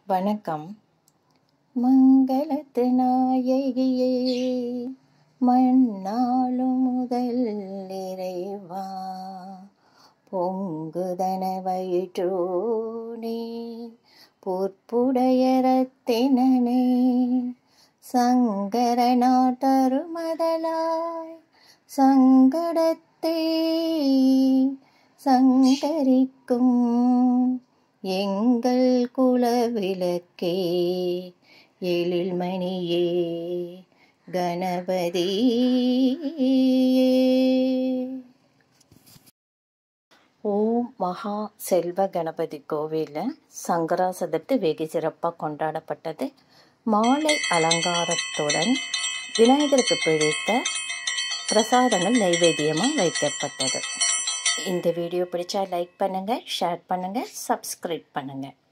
வணக்கம் மங்களத்து நாயகியே மண்ணாளும் முதல் இறைவா பொங்குதன வயிற்றோனே பொற்புடைய ரத்தினனே சங்கர நாட்டருமதலாய் சங்கடத்தே சங்கரிக்கும் எங்கள் குலவிளக்கே எழில்மணியே கணபதி ஓம் மகா செல்வ கணபதி கோவிலில் சங்கரா சதுர்த்தி வெகு சிறப்பாக கொண்டாடப்பட்டது மாலை அலங்காரத்துடன் விநாயகருக்கு பிடித்த பிரசாதங்கள் நைவேத்தியமாக வைக்கப்பட்டது இந்த வீடியோ பிடிச்சா லைக் பண்ணுங்கள் ஷேர் பண்ணுங்கள் சப்ஸ்கிரைப் பண்ணுங்கள்